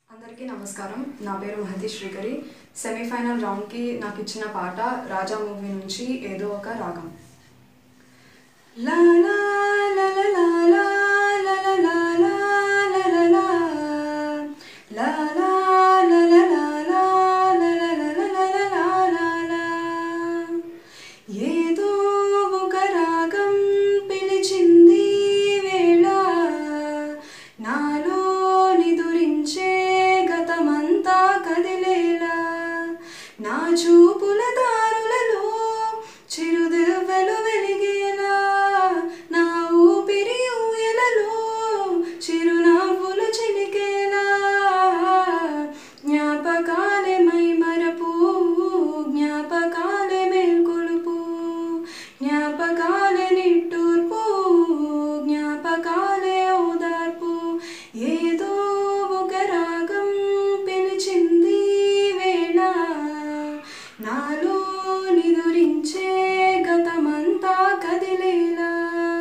అందరికీ నమస్కారం నా పేరు మహతి శ్రీకరి సెమీఫైనల్ రౌండ్కి నాకు ఇచ్చిన పాట రాజా మూవీ నుంచి ఏదో ఒక రాగం లా లా లా లా లా లా లా లా లా లా లా లా లా. లా లా లా లా లా లా లా లా లా లా లా లా లా లా. ఏదో ఒక రాగం పిలిచింది వేళ నాలో నిదురించే గతమంతా కదిలేలా నా చూపుల దారులలో చిరుదివ్వెలు వెలిగేలా నా ఊపిరి ఊయలలో చిరునవ్వులు చిలికేలా జ్ఞాపకాలే మై మరపు జ్ఞాపకాలే మేల్కొలుపు జ్ఞాపకాలే నిట్టూర్పు జ్ఞాపకాలే ఓదార్పు ఏదో ఒక రాగం పిలిచింది వేళ నాలో నిదురించే గతమంతా కదిలేలా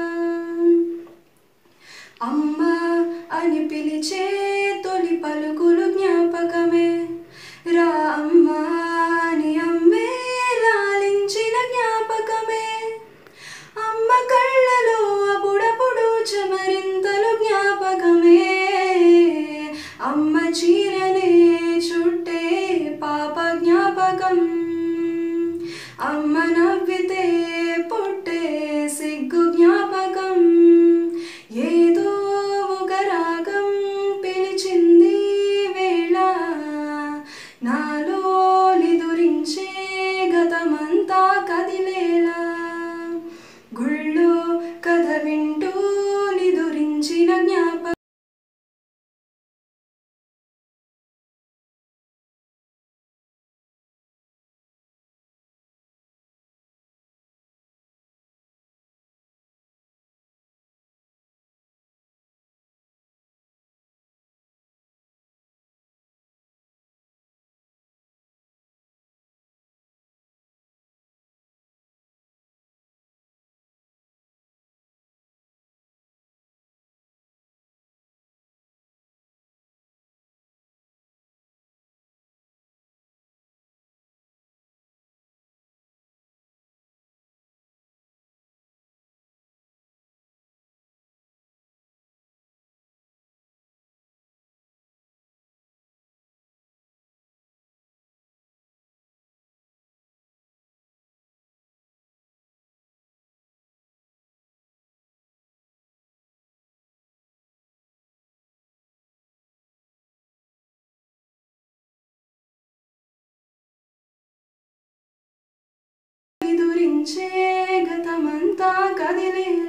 అమ్మా అని పిలిచే తొలి పలుకులు జ్ఞాపకమే రా అమ్మా అని అమ్మే లాలించిన జ్ఞాపకమే అమ్మ కళ్ళలో అప్పుడప్పుడు చెమరింతలు జ్ఞాపకమే అమ్మ చీరనే చుట్టే పాప జ్ఞాపకం అమ్మ నవ్వితే పుట్టే సిగ్గు జ్ఞాపకం ఏదో ఒక రాగం పిలిచింది వేళ నాలో నిదురించే గతమంతా కదిలేలా గుళ్ళో కథ వింటూ నిదురించిన జ్ఞాపకం నిదురించే గతమంతా కదిలేలా